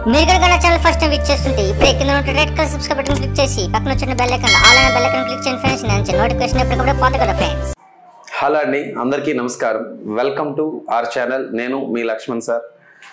మీరు కనుక నా ఛానల్ ఫస్ట్ టైం విచ్ చేస్తుంటే ఇప్పుడే కింద ఉన్న red colour subscribe button click చేసి పక్కన వచ్చిన బెల్ ఐకాన్ ఆల్ అయిన బెల్ ఐకాన్ క్లిక్ చేయండి ఫ్రెండ్స్ నేను నోటిఫికేషన్ ఎప్పటికప్పుడు పొందగలరు ఫ్రెండ్స్ హలో అండి అందరికీ నమస్కారం వెల్కమ్ టు అవర్ ఛానల్ నేను మీ లక్ష్మణ్ సార్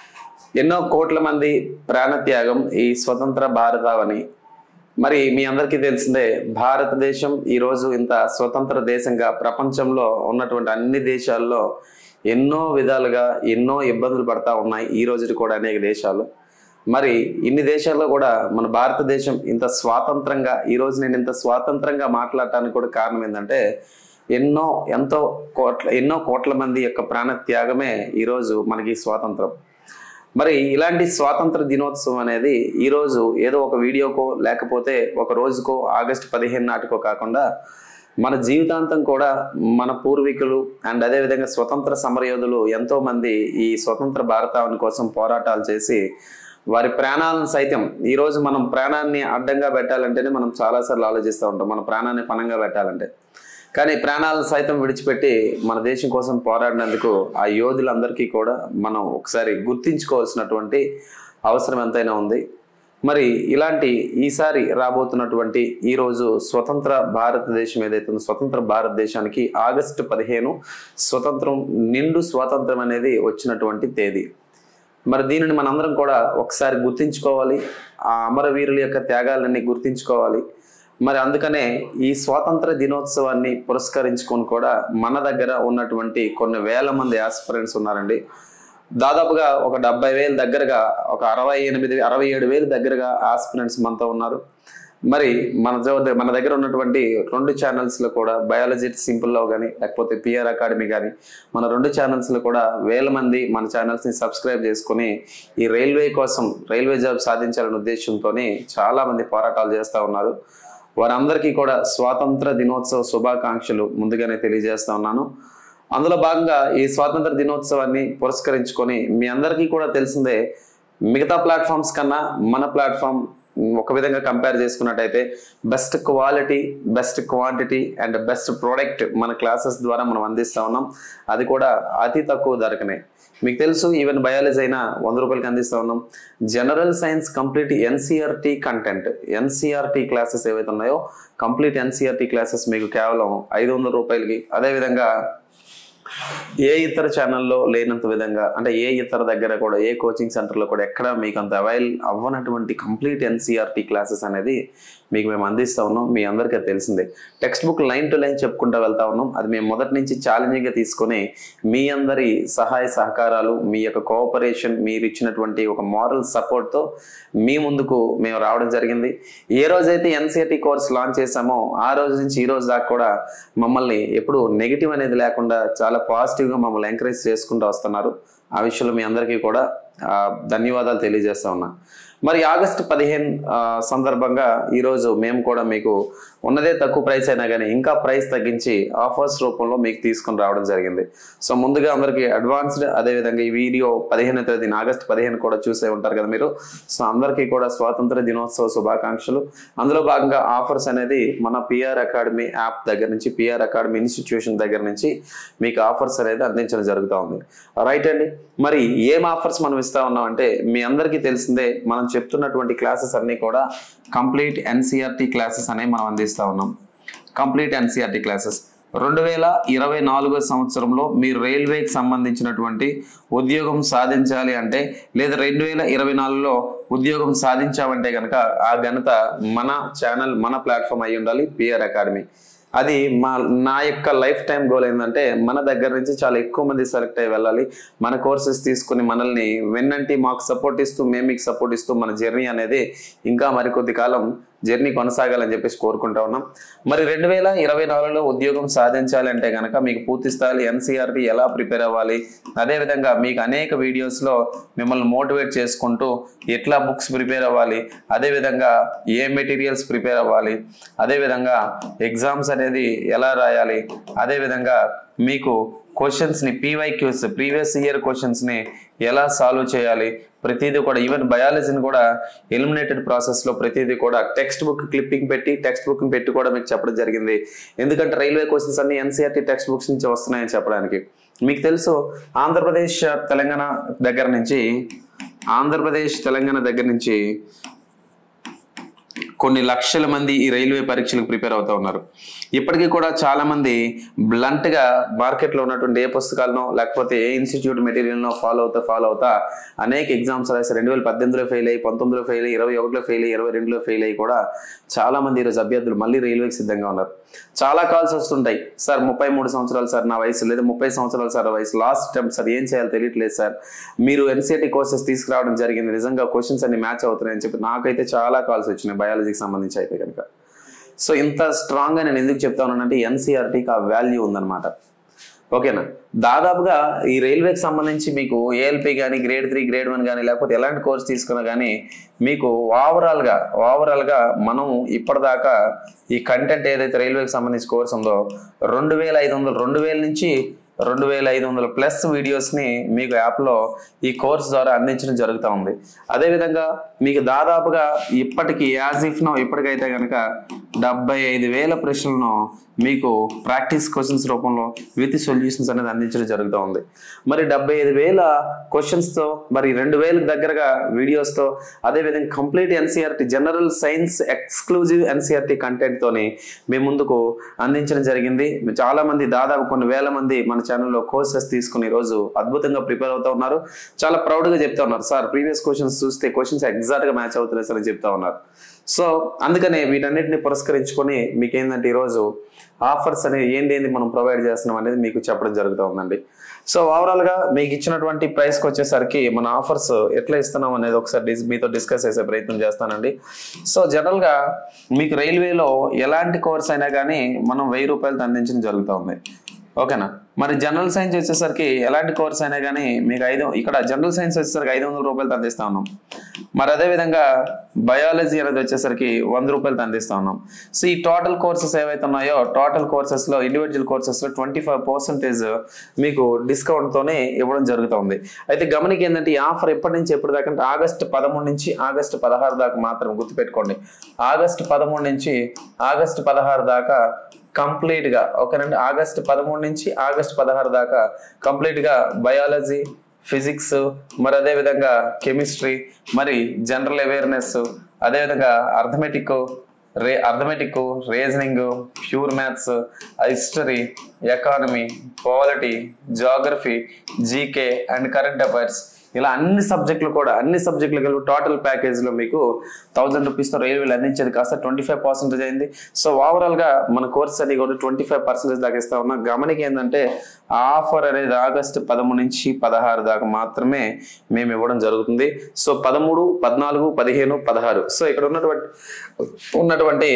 ఎన్నో కోట్ల మంది ప్రాణత్యాగం ఈ స్వతంత్ర భారతావని మరి మీ అందరికీ తెలిసిందే భారతదేశం ఈరోజు ఇంత స్వతంత్ర దేశంగా ప్రపంచంలో ఉన్నటువంటి అన్ని దేశాల్లో ఎన్నో విధాలుగా ఎన్నో ఇబ్బందులు పడతా ఉన్నాయి ఈ రోజు కూడా అనేక దేశాలు మరి ఇన్ని దేశాల్లో కూడా మన భారతదేశం ఇంత స్వాతంత్రంగా ఈరోజు నేను ఇంత స్వాతంత్రంగా మాట్లాడటానికి కూడా కారణం ఏంటంటే ఎన్నో ఎంతో కోట్ల ఎన్నో కోట్ల మంది యొక్క ప్రాణ త్యాగమే ఈరోజు మనకి స్వాతంత్రం మరి ఇలాంటి స్వాతంత్ర దినోత్సవం అనేది ఈరోజు ఏదో ఒక వీడియోకో లేకపోతే ఒక రోజుకో ఆగస్టు పదిహేను నాటికో కాకుండా మన జీవితాంతం కూడా మన పూర్వీకులు అండ్ అదేవిధంగా స్వతంత్ర సమరయోధులు ఎంతో మంది ఈ స్వతంత్ర భారతావని కోసం పోరాటాలు చేసి వారి ప్రాణాలను సైతం ఈరోజు మనం ప్రాణాన్ని అడ్డంగా పెట్టాలంటేనే మనం చాలాసార్లు ఆలోచిస్తూ ఉంటాం మన ప్రాణాన్ని పణంగా పెట్టాలంటే కానీ ప్రాణాలను సైతం విడిచిపెట్టి మన దేశం కోసం పోరాడినందుకు ఆ యోధులందరికీ కూడా మనం ఒకసారి గుర్తించుకోవాల్సినటువంటి అవసరం ఎంతైనా ఉంది మరి ఇలాంటి ఈసారి రాబోతున్నటువంటి ఈరోజు స్వతంత్ర భారతదేశం ఏదైతే ఉందో స్వతంత్ర భారతదేశానికి ఆగస్టు పదిహేను స్వతంత్రం నిండు స్వాతంత్రం అనేది వచ్చినటువంటి తేదీ మరి దీనిని మనందరం కూడా ఒకసారి గుర్తించుకోవాలి ఆ అమరవీరుల యొక్క త్యాగాలన్నీ గుర్తించుకోవాలి మరి అందుకనే ఈ స్వాతంత్ర దినోత్సవాన్ని పురస్కరించుకొని కూడా మన దగ్గర ఉన్నటువంటి కొన్ని వేల మంది ఆస్పిరెంట్స్ ఉన్నారండి దాదాపుగా ఒక డెబ్బై వేలు దగ్గరగా ఒక అరవై ఎనిమిది అరవై ఏడు వేలు దగ్గరగా ఆస్పిరెంట్స్ మనతో ఉన్నారు మరి మన జో- మన దగ్గర ఉన్నటువంటి రెండు ఛానల్స్ లో కూడా బయాలజీ సింపుల్ లో కానీ లేకపోతే పిఆర్ అకాడమీ కానీ మన రెండు ఛానల్స్ లో కూడా వేల మంది మన ఛానల్స్ ని సబ్స్క్రైబ్ చేసుకుని ఈ రైల్వే కోసం రైల్వే జాబ్ సాధించాలనే ఉద్దేశంతో చాలా మంది పోరాటాలు చేస్తూ ఉన్నారు వారందరికీ కూడా స్వాతంత్ర దినోత్సవ శుభాకాంక్షలు ముందుగానే తెలియజేస్తా ఉన్నాను అందులో భాగంగా ఈ స్వాతంత్ర దినోత్సవాన్ని పురస్కరించుకొని మీ అందరికీ కూడా తెలిసిందే మిగతా ప్లాట్ఫామ్స్ కన్నా మన ప్లాట్ఫామ్ ఒక విధంగా కంపేర్ చేసుకున్నట్టయితే best quality best quantity and best product మన క్లాసెస్ ద్వారా మనం అందిస్తా ఉన్నాం అది కూడా అతి తక్కువ ధరకనే మీకు తెలుసు ఈవెన్ బయాలజీ అయినా వంద రూపాయలకి అందిస్తా ఉన్నాం general science complete NCERT content NCERT classes ఏవైతే ఉన్నాయో కంప్లీట్ ఎన్సీఆర్టీ క్లాసెస్ మీకు కేవలం ఐదు వందల రూపాయలకి అదేవిధంగా ఏ ఇతర ఛానల్లో లేనంత విధంగా అంటే ఏ ఇతర దగ్గర కూడా ఏ కోచింగ్ సెంటర్లో కూడా ఎక్కడ మీకు అంత అవైల్ అవ్వనటువంటి కంప్లీట్ ఎన్సీఆర్టీ క్లాసెస్ అనేది మీకు మేము అందిస్తా ఉన్నాం మీ అందరికీ అది తెలిసిందే textbook line to line చెప్పుకుంటూ వెళ్తా ఉన్నాం అది మేము మొదటి నుంచి ఛాలెంజింగ్గా తీసుకొని మీ అందరి సహాయ సహకారాలు మీ యొక్క కోఆపరేషన్ మీరు ఇచ్చినటువంటి ఒక మారల్ సపోర్ట్తో మీ ముందుకు మేము రావడం జరిగింది ఏ రోజైతే ఎన్సీఆర్టీ కోర్స్ లాంచ్ చేశామో ఆ రోజు నుంచి ఈ రోజు దాకా కూడా మమ్మల్ని ఎప్పుడు నెగిటివ్ అనేది లేకుండా చాలా పాజిటివ్గా మమ్మల్ని ఎంకరేజ్ చేసుకుంటూ వస్తున్నారు ఆ విషయంలో మీ అందరికీ కూడా ఆ, ధన్యవాదాలు తెలియజేస్తా ఉన్నా మరి ఆగస్టు పదిహేను ఆ, సందర్భంగా ఈరోజు మేము కూడా మీకు ఉన్నదే తక్కువ ప్రైస్ అయినా కానీ ఇంకా ప్రైస్ తగ్గించి ఆఫర్స్ రూపంలో మీకు తీసుకొని రావడం జరిగింది సో ముందుగా అందరికీ అడ్వాన్స్డ్ అదేవిధంగా ఈ వీడియో పదిహేను తేదీన ఆగస్టు పదిహేను కూడా చూసే ఉంటారు కదా మీరు సో అందరికీ కూడా స్వాతంత్ర దినోత్సవ శుభాకాంక్షలు అందులో భాగంగా ఆఫర్స్ అనేది మన పిఆర్ అకాడమీ యాప్ దగ్గర నుంచి పిఆర్ అకాడమీ ఇన్స్టిట్యూషన్ దగ్గర నుంచి మీకు ఆఫర్స్ అనేది అందించడం జరుగుతూ ఉంది రైట్ అండి మరి ఏం ఆఫర్స్ మనం ఇస్తా ఉన్నాం అంటే మీ అందరికీ తెలిసిందే మనం చెప్తున్నటువంటి క్లాసెస్ అన్నీ కూడా కంప్లీట్ ఎన్సీఆర్టీ క్లాసెస్ అనేవి మనం అందిస్తా ఉన్నాం కంప్లీట్ ఎన్సీఆర్టీ క్లాసెస్ రెండు వేల ఇరవై నాలుగో సంవత్సరంలో మీరు రైల్వేకి సంబంధించినటువంటి ఉద్యోగం సాధించాలి అంటే లేదా రెండు వేల ఇరవై నాలుగులో ఉద్యోగం సాధించామంటే కనుక ఆ ఘనత మన ఛానల్ మన ప్లాట్ఫామ్ అయి ఉండాలి పిఆర్ అకాడమీ అది మా నా యొక్క లైఫ్ టైం గోల్ ఏంటంటే మన దగ్గర నుంచి చాలా ఎక్కువ మంది సెలెక్ట్ అయ్యి వెళ్ళాలి మన కోర్సెస్ తీసుకుని మనల్ని వెన్నంటి మాకు సపోర్ట్ ఇస్తూ మేము మీకు సపోర్ట్ ఇస్తూ మన జర్నీ అనేది ఇంకా మరికొద్ది కాలం జర్నీ కొనసాగాలని చెప్పేసి కోరుకుంటా ఉన్నాం మరి రెండు వేల ఇరవై నాలుగులో ఉద్యోగం సాధించాలి అంటే కనుక మీకు పూర్తి స్థాయి ఎన్సీఆర్టీ ఎలా ప్రిపేర్ అవ్వాలి అదేవిధంగా మీకు అనేక వీడియోస్లో మిమ్మల్ని మోటివేట్ చేసుకుంటూ ఎట్లా బుక్స్ ప్రిపేర్ అవ్వాలి అదేవిధంగా ఏ మెటీరియల్స్ ప్రిపేర్ అవ్వాలి అదేవిధంగా ఎగ్జామ్స్ అనేది ఎలా రాయాలి అదేవిధంగా మీకు క్వశ్చన్స్ ని పీవైక్యూస్ ప్రీవియస్ ఇయర్ క్వశ్చన్స్ ని ఎలా సాల్వ్ చేయాలి ప్రతిదీ కూడా ఈవెన్ బయాలజీని కూడా ఎలిమినేటెడ్ ప్రాసెస్ లో ప్రతిదీ కూడా టెక్స్ట్ బుక్ క్లిప్పింగ్ పెట్టి టెక్స్ట్ బుక్ పెట్టి కూడా మీకు చెప్పడం జరిగింది ఎందుకంటే రైల్వే క్వశ్చన్స్ అన్ని ఎన్సీఆర్టీ టెక్స్ట్ బుక్స్ నుంచి వస్తున్నాయని చెప్పడానికి మీకు తెలుసు ఆంధ్రప్రదేశ్ తెలంగాణ దగ్గర నుంచి ఆంధ్రప్రదేశ్ తెలంగాణ దగ్గర నుంచి కొన్ని లక్షల మంది ఈ రైల్వే పరీక్షలకు ప్రిపేర్ అవుతూ ఉన్నారు ఇప్పటికీ కూడా చాలా మంది బ్లంట్ గా మార్కెట్ లో ఉన్నటువంటి ఏ పుస్తకాలను లేకపోతే ఏ ఇన్స్టిట్యూట్ మెటీరియల్నో ఫాలో అవుతా ఫాలో అవుతా అనేక ఎగ్జామ్స్ రాసి రెండు వేల పద్దెనిమిదిలో ఫెయిల్ అయ్యి పంతొమ్మిదిలో ఫెయిల్ అయ్యి ఇరవై ఒకటిలో ఫెయిల్ అయ్యి ఇరవై రెండులో ఫెయిల్ అయ్యి కూడా చాలా మంది ఈరోజు అభ్యర్థులు మళ్ళీ రైల్వేకి సిద్ధంగా ఉన్నారు చాలా కాల్స్ వస్తుంటాయి సార్ ముప్పై మూడు సంవత్సరాలు సార్ నా వయసు లేదా ముప్పై సంవత్సరాలు సార్ నా వయసు లాస్ట్ అటెంప్ట్ సార్ ఏం చేయాలో తెలియట్లేదు సార్ మీరు ఎన్సీఆర్టీ కోర్సెస్ తీసుకురావడం జరిగింది నిజంగా క్వశ్చన్స్ అన్ని మ్యాచ్ అవుతున్నాయని చెప్పి నాకైతే చాలా కాల్స్ వచ్చినాయి బయాలజీకి సంబంధించి అయితే కనుక సో ఇంత స్ట్రాంగ్గా నేను ఎందుకు చెప్తా ఉన్నానంటే ఎన్సీఆర్టీకి ఆ వాల్యూ ఉందన్నమాట ఓకేనా దాదాపుగా ఈ రైల్వేకి సంబంధించి మీకు ఏఎల్పి కానీ గ్రేడ్ త్రీ గ్రేడ్ వన్ కానీ లేకపోతే ఎలాంటి కోర్స్ తీసుకున్నా కానీ మీకు ఓవరాల్గా ఓవరాల్గా మనం ఇప్పటిదాకా ఈ కంటెంట్ ఏదైతే రైల్వేకి సంబంధించి కోర్స్ ఉందో రెండు వేల ఐదు వందలు రెండు వేల నుంచి రెండు వేల ఐదు వందల ప్లస్ వీడియోస్ని మీకు యాప్లో ఈ కోర్స్ ద్వారా అందించడం జరుగుతూ ఉంది అదేవిధంగా మీకు దాదాపుగా ఇప్పటికి యాజ్ ఇఫ్ నో ఇప్పటికైతే కనుక డెబ్బై ఐదు వేల ప్రశ్నలను మీకు ప్రాక్టీస్ క్వశ్చన్స్ రూపంలో విత్ సొల్యూషన్స్ అనేది అందించడం జరుగుతూ ఉంది మరి డెబ్బై ఐదు వేల క్వశ్చన్స్తో మరి రెండు వేలకు దగ్గరగా వీడియోస్తో అదేవిధంగా complete NCERT general science exclusive NCERT కంటెంట్తోని మీ ముందుకు అందించడం జరిగింది చాలా మంది దాదాపు కొన్ని వేల మంది మన ఛానల్లో కోర్సెస్ తీసుకుని ఈరోజు అద్భుతంగా ప్రిపేర్ అవుతా ఉన్నారు చాలా ప్రౌడ్గా చెప్తా ఉన్నారు సార్ ప్రీవియస్ క్వశ్చన్స్ చూస్తే క్వశ్చన్స్ ఎగ్జాక్ట్గా మ్యాచ్ అవుతున్నాయి సార్ అని చెప్తా ఉన్నారు సో అందుకనే వీటన్నిటిని పురస్కరించుకొని మీకు ఏంటంటే ఈరోజు ఆఫర్స్ అనేది ఏంటి ఏంటి మనం ప్రొవైడ్ చేస్తున్నాం అనేది మీకు చెప్పడం జరుగుతూ ఉందండి సో ఓవరాల్ గా మీకు ఇచ్చినటువంటి ప్రైస్కి వచ్చేసరికి మన ఆఫర్స్ ఎట్లా ఇస్తున్నాం అనేది ఒకసారి డిస్ మీతో డిస్కస్ చేసే ప్రయత్నం చేస్తానండి సో జనరల్ గా మీకు రైల్వేలో ఎలాంటి కోర్స్ అయినా కానీ మనం వెయ్యి రూపాయలతో అందించడం జరుగుతూ ఉంది ఓకేనా మరి జనరల్ సైన్స్ వచ్చేసరికి ఎలాంటి కోర్స్ అయినా కానీ మీకు ఐదు ఇక్కడ జనరల్ సైన్స్ వచ్చేసరికి ఐదు వందల రూపాయలతో అందిస్తా ఉన్నాం మరి అదే విధంగా బయాలజీ అనేది వచ్చేసరికి వంద రూపాయలతో అందిస్తా ఉన్నాం సో ఈ టోటల్ కోర్సెస్ ఏవైతే ఉన్నాయో టోటల్ కోర్సెస్ లో ఇండివిజువల్ కోర్సెస్ లో ట్వంటీ ఫైవ్ పర్సెంటేజ్ మీకు డిస్కౌంట్ తోనే ఇవ్వడం జరుగుతుంది అయితే గమనిక ఏంటంటే ఈ ఆఫర్ ఎప్పటి నుంచి ఎప్పటి దాకా అంటే ఆగస్టు పదమూడు నుంచి ఆగస్టు పదహారు దాకా మాత్రం గుర్తుపెట్టుకోండి ఆగస్టు పదమూడు నుంచి ఆగస్టు పదహారు దాకా కంప్లీట్ గా ఓకేనండి ఆగస్ట్ పదమూడు నుంచి ఆగస్ట్ పదహారు దాకా కంప్లీట్ గా బయాలజీ ఫిజిక్స్ మరి అదే విధంగా కెమిస్ట్రీ మరి జనరల్ అవేర్నెస్ అదేవిధంగా అర్థమెటిక్ రే arithmetic reasoning pure maths history economy polity geography GK and current affairs ఇలా అన్ని సబ్జెక్టులు కూడా అన్ని సబ్జెక్టులు కలిపి టోటల్ ప్యాకేజ్ లో మీకు థౌసండ్ రూపీస్ తో రైల్వేలు అందించేది కాస్త ట్వంటీ ఫైవ్ పర్సెంటేజ్ అయింది సో ఓవరాల్ గా మన కోర్స్ అని కూడా ట్వంటీ ఫైవ్ పర్సెంటేజ్ దాకా ఇస్తా ఉన్నాం గమనిక ఏంటంటే ఆ ఆఫర్ అనేది ఆగస్టు పదమూడు నుంచి పదహారు దాకా మాత్రమే మేము ఇవ్వడం జరుగుతుంది సో పదమూడు పద్నాలుగు పదిహేను పదహారు సో ఇక్కడ ఉన్నటువంటి ఉన్నటువంటి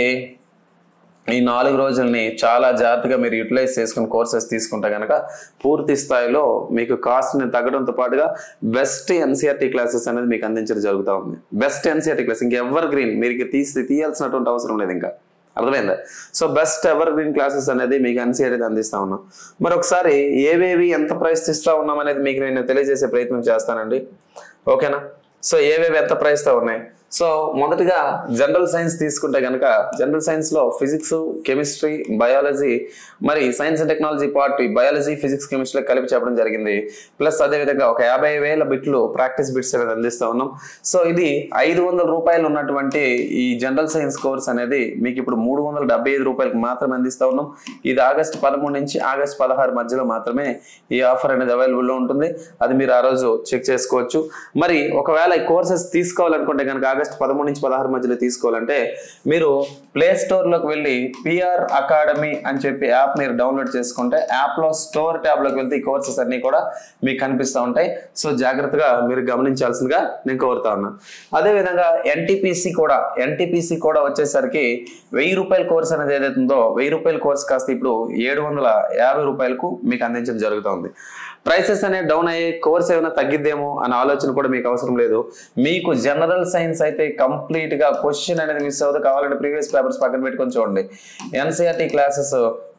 ఈ నాలుగు రోజుల్ని చాలా జాగ్రత్తగా మీరు యూటిలైజ్ చేసుకుని కోర్సెస్ తీసుకుంటే కనుక పూర్తి స్థాయిలో మీకు కాస్ట్ని తగ్గడంతో పాటుగా బెస్ట్ ఎన్సీఆర్టీ క్లాసెస్ అనేది మీకు అందించడం జరుగుతూ ఉంది బెస్ట్ ఎన్సీఆర్టీ క్లాస్ ఇంకా ఎవర్ గ్రీన్ మీరు తీసి తీయాల్సినటువంటి అవసరం లేదు ఇంకా అర్థమైందా so best evergreen classes అనేది మీకు ఎన్సీఆర్టీ అందిస్తా ఉన్నాం మరి ఒకసారి ఏవేవి ఎంత ప్రైస్ ఇస్తా ఉన్నాం అనేది మీకు నేను తెలియజేసే ప్రయత్నం చేస్తానండి ఓకేనా సో ఏవేవి ఎంత ప్రైస్తో ఉన్నాయి సో మొదటగా జనరల్ సైన్స్ తీసుకుంటే కనుక జనరల్ సైన్స్ లో ఫిజిక్స్ కెమిస్ట్రీ బయాలజీ మరి science and technology part biology physics chemistry కలిపి చెప్పడం జరిగింది ప్లస్ అదే విధంగా ఒక యాభై వేల బిట్లు ప్రాక్టీస్ బిట్స్ అనేది అందిస్తా ఉన్నాం సో ఇది ఐదు వందల రూపాయలు ఉన్నటువంటి ఈ జనరల్ సైన్స్ కోర్స్ అనేది మీకు ఇప్పుడు మూడు వందల డెబ్బై ఐదు రూపాయలకు మాత్రమే అందిస్తా ఉన్నాం ఇది ఆగస్ట్ పదమూడు నుంచి ఆగస్ట్ పదహారు మధ్యలో మాత్రమే ఈ ఆఫర్ అనేది అవైలబుల్లో ఉంటుంది అది మీరు ఆ రోజు చెక్ చేసుకోవచ్చు మరి ఒకవేళ ఈ కోర్సెస్ తీసుకోవాలనుకుంటే కనుక ఆగస్ట్ పదమూడు నుంచి పదహారు మధ్యలో తీసుకోవాలంటే మీరు ప్లే స్టోర్ లోకి వెళ్ళి పిఆర్ అకాడమీ అని చెప్పి యాప్ మీరు డౌన్లోడ్ చేసుకుంటే యాప్ లో స్టోర్ ట్యాబ్ లోకి వెళ్తే ఈ కోర్సెస్ అన్ని కూడా మీకు కనిపిస్తూ ఉంటాయి సో జాగ్రత్తగా మీరు గమనించాల్సిందిగా నేను కోరుతా ఉన్నా అదే విధంగా ఎన్టీపీసీ కూడా ఎన్టీపీసీ కూడా వచ్చేసరికి వెయ్యి రూపాయల కోర్స్ అనేది ఏదైతే ఉందో వెయ్యి రూపాయల కోర్స్ కాస్త ఇప్పుడు ఏడు వందల యాభై రూపాయలకు మీకు అందించడం జరుగుతుంది ప్రైసెస్ అనేది డౌన్ అయ్యే కోర్స్ ఏమైనా తగ్గిద్దేమో అనే ఆలోచన కూడా మీకు అవసరం లేదు మీకు జనరల్ సైన్స్ అయితే కంప్లీట్ గా క్వశ్చన్ అనేది మిస్ అవుతుంది కావాలంటే ప్రీవియస్ పేపర్స్ పక్కన పెట్టుకొని చూడండి ఎన్సీఆర్టీ క్లాసెస్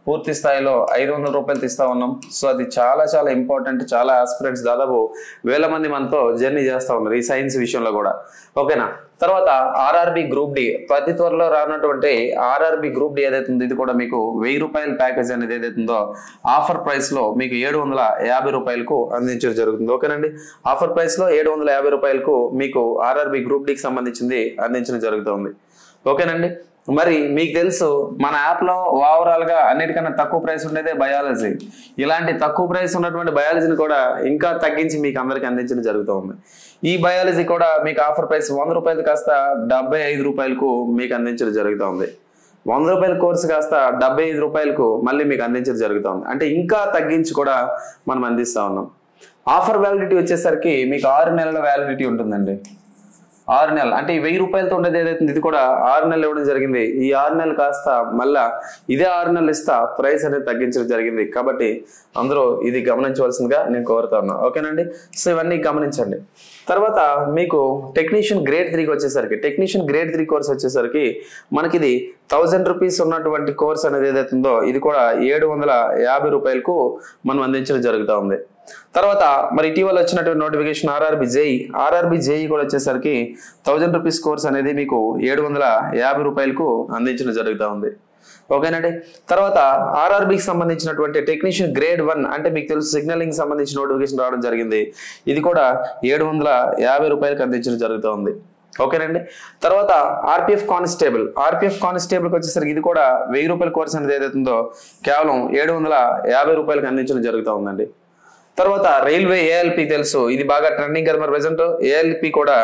పూర్తి స్థాయిలో ఐదు వందల రూపాయలు ఇస్తా ఉన్నాం సో అది చాలా చాలా ఇంపార్టెంట్ చాలా ఆస్పిరెంట్స్ దాదాపు వేల మంది మనతో జర్నీ చేస్తా ఉన్నారు ఈ సైన్స్ విషయంలో కూడా ఓకేనా తర్వాత ఆర్ఆర్బి గ్రూప్ డి ప్రతి త్వరలో రానటువంటి ఆర్ఆర్బి గ్రూప్ డి ఏదైతే ఉందో ఇది కూడా మీకు వెయ్యి రూపాయల ప్యాకేజ్ అనేది ఏదైతే ఉందో ఆఫర్ ప్రైస్ లో మీకు ఏడు వందల యాభై రూపాయలకు అందించడం జరుగుతుంది ఓకేనండి ఆఫర్ ప్రైస్ లో ఏడు వందల యాభై రూపాయలకు మీకు ఆర్ఆర్బి గ్రూప్ డికి సంబంధించింది అందించడం జరుగుతుంది ఓకేనండి మరి మీకు తెలుసు మన యాప్ లో ఓవరాల్ గా అన్నిటికన్నా తక్కువ ప్రైస్ ఉండేదే బయాలజీ ఇలాంటి తక్కువ ప్రైస్ ఉన్నటువంటి బయాలజీని కూడా ఇంకా తగ్గించి మీకు అందరికి అందించడం జరుగుతుంది ఈ బయాలజీ కూడా మీకు ఆఫర్ ప్రైస్ వంద రూపాయలు కాస్త డెబ్బై ఐదు రూపాయలకు మీకు అందించడం జరుగుతుంది వంద రూపాయల కోర్సు కాస్త డెబ్బై ఐదు రూపాయలకు మళ్ళీ మీకు అందించడం జరుగుతుంది అంటే ఇంకా తగ్గించి కూడా మనం అందిస్తా ఉన్నాం ఆఫర్ వ్యాలిడిటీ వచ్చేసరికి మీకు ఆరు నెలల వ్యాలిడిటీ ఉంటుందండి ఆరు నెలలు అంటే ఈ వెయ్యి రూపాయలతో ఉండేది ఏదైతే ఉందో ఇది కూడా ఆరు నెలలు ఇవ్వడం జరిగింది ఈ ఆరు నెలలు కాస్త మళ్ళా ఇదే ఆరు నెలలు ఇస్తా ప్రైస్ అనేది తగ్గించడం జరిగింది కాబట్టి అందరూ ఇది గమనించవలసిందిగా నేను కోరుతా ఉన్నా ఓకేనండి సో ఇవన్నీ గమనించండి తర్వాత మీకు టెక్నీషియన్ గ్రేడ్ త్రీకి వచ్చేసరికి టెక్నీషియన్ గ్రేడ్ త్రీ కోర్స్ వచ్చేసరికి మనకి ఇది థౌజండ్ రూపీస్ ఉన్నటువంటి కోర్స్ అనేది ఏదైతే ఉందో ఇది కూడా ఏడు వందల యాభై రూపాయలకు మనం అందించడం జరుగుతూ ఉంది తర్వాత మరి ఇటీవల వచ్చినటువంటి notification RRB JE RRB JE కూడా వచ్చేసరికి థౌజండ్ రూపీస్ కోర్స్ అనేది మీకు ఏడు వందల యాభై రూపాయలకు అందించడం జరుగుతూ ఉంది ఓకేనండి తర్వాత ఆర్ఆర్బికి సంబంధించినటువంటి టెక్నీషియన్ గ్రేడ్ వన్ అంటే మీకు తెలుసు సిగ్నలింగ్ సంబంధించిన నోటిఫికేషన్ రావడం జరిగింది ఇది కూడా ఏడు వందల యాభై రూపాయలకు అందించడం జరుగుతూ ఉంది ఓకేనండి తర్వాత ఆర్పిఎఫ్ కానిస్టేబుల్ ఆర్పిఎఫ్ కానిస్టేబుల్కి వచ్చేసరికి ఇది కూడా వెయ్యి రూపాయల కోర్స్ అనేది ఏదైతే ఉందో కేవలం ఏడు వందల యాభై రూపాయలకు అందించడం జరుగుతూ ఉందండి తర్వాత రైల్వే ఏఎల్పి తెలుసు ఇది బాగా ట్రెండింగ్ కదా మరి ప్రజెంట్ ఏఎల్పి కూడా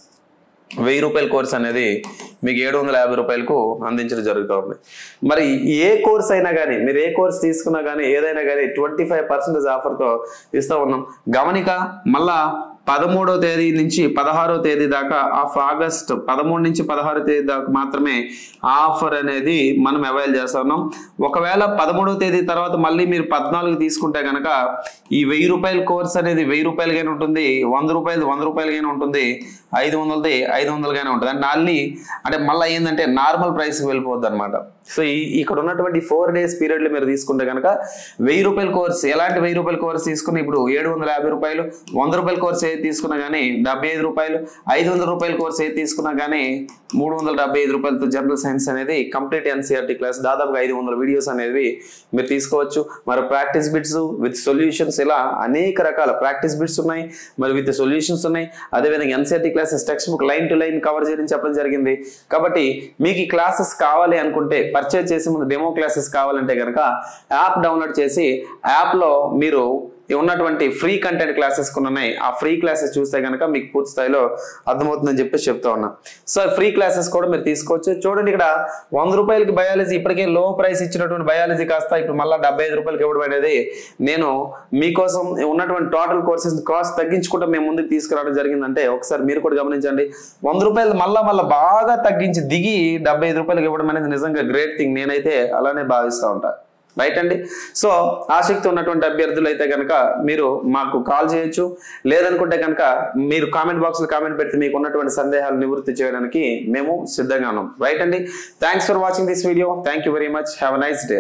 వెయ్యి రూపాయల కోర్స్ అనేది మీకు ఏడు వందల యాభై రూపాయలకు అందించడం జరుగుతూ ఉంది మరి ఏ కోర్స్ అయినా కానీ మీరు ఏ కోర్స్ తీసుకున్నా కానీ ఏదైనా కానీ ట్వంటీ ఫైవ్ పర్సెంటేజ్ ఆఫర్తో ఇస్తూ ఉన్నాం గమనిక మళ్ళా పదమూడో తేదీ నుంచి పదహారో తేదీ దాకా ఆఫ్ ఆగస్ట్ పదమూడు నుంచి పదహారో తేదీ దాకా మాత్రమే ఆ ఆఫర్ అనేది మనం అవైల్ చేస్తా ఉన్నాం ఒకవేళ పదమూడో తేదీ తర్వాత మళ్ళీ మీరు పద్నాలుగు తీసుకుంటే కనుక ఈ వెయ్యి రూపాయల కోర్స్ అనేది వెయ్యి రూపాయలుగానే ఉంటుంది వంద రూపాయలు వంద రూపాయలుగానే ఉంటుంది ఐదు వందలది ఐదు వందలుగానే ఉంటుంది అంటే మళ్ళీ అంటే మళ్ళీ ఏంటంటే నార్మల్ ప్రైస్కి వెళ్ళిపోద్ది అనమాట సో ఈ ఇక్కడ ఉన్నటువంటి ఫోర్ డేస్ పీరియడ్లో మీరు తీసుకుంటే కనుక వెయ్యి రూపాయల కోర్స్ ఎలాంటి వెయ్యి రూపాయల కోర్స్ తీసుకుని ఇప్పుడు ఏడు వందల యాభై రూపాయలు వంద రూపాయల కోర్స్ ఏది తీసుకున్నా కానీ డెబ్బై ఐదు రూపాయలు ఐదు వందల రూపాయల కోర్స్ ఏది తీసుకున్నా కానీ మూడు వందల డెబ్బై ఐదు రూపాయలతో జనరల్ సైన్స్ అనేది కంప్లీట్ ఎన్సీఆర్టీ క్లాస్ దాదాపుగా ఐదు వందల వీడియోస్ అనేవి మీరు తీసుకోవచ్చు మరి ప్రాక్టీస్ బిట్స్ విత్ సొల్యూషన్స్ ఇలా అనేక రకాల ప్రాక్టీస్ బిట్స్ ఉన్నాయి మరి విత్ సొల్యూషన్స్ ఉన్నాయి అదేవిధంగా NCERT classes textbook line to line cover చేయడం చెప్పడం జరిగింది కాబట్టి మీకు ఈ క్లాసెస్ కావాలి అనుకుంటే పర్చేజ్ చేసే ముందు డెమో క్లాసెస్ కావాలంటే కనుక యాప్ డౌన్లోడ్ చేసి యాప్లో మీరు ఉన్నటువంటి ఫ్రీ కంటెంట్ క్లాసెస్ కొన్ని ఉన్నాయి ఆ ఫ్రీ క్లాసెస్ చూస్తే కనుక మీకు పూర్తి స్థాయిలో అర్థమవుతుందని చెప్పేసి చెప్తా ఉన్నా సో ఫ్రీ క్లాసెస్ కూడా మీరు తీసుకోవచ్చు చూడండి ఇక్కడ వంద రూపాయలకి బయాలజీ ఇప్పటికే లో ప్రైస్ ఇచ్చినటువంటి బయాలజీ కాస్త ఇప్పుడు మళ్ళీ డెబ్బై ఐదు రూపాయలకి ఇవ్వడం అనేది నేను మీకోసం ఉన్నటువంటి టోటల్ కోర్సెస్ కాస్ట్ తగ్గించుకుంటూ మేము ముందుకు తీసుకురావడం జరిగిందంటే ఒకసారి మీరు కూడా గమనించండి వంద రూపాయలు మళ్ళా మళ్ళీ బాగా తగ్గించి దిగి డెబ్బై ఐదు రూపాయలకి ఇవ్వడం అనేది నిజంగా గ్రేట్ థింగ్ నేనైతే అలానే భావిస్తూ ఉంటాను రైట్ అండి సో ఆసక్తి ఉన్నటువంటి అభ్యర్థులు అయితే కనుక మీరు మాకు కాల్ చేయొచ్చు లేదనుకుంటే కనుక మీరు కామెంట్ బాక్స్ లో కామెంట్ పెడితే మీకు ఉన్నటువంటి సందేహాలు నివృత్తి చేయడానికి మేము సిద్ధంగా ఉన్నాం రైట్ అండి thanks for watching this video thank you very much have nice day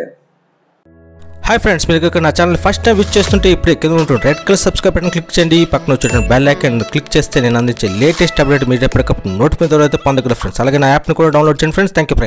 hi friends మీరు ఇక్కడ నా ఛానల్ ఫస్ట్ టైం విచ్ చేస్తుంటే ఇప్పుడు కింద ఉంటుంది red colour subscribe button click చేయండి పక్కన వచ్చేటువంటి బెల్ ఐకాన్ క్లిక్ చేస్తే నేను అందించే లేటెస్ట్ అప్డేట్ మీరు ఎప్పటికప్పుడు నోటిఫికేషన్ అయితే పొందగలరు ఫ్రెండ్స్ అలాగే నా యాప్ని కూడా డౌన్లోడ్ చేయండి ఫ్రెండ్స్ థ్యాంక్ యూ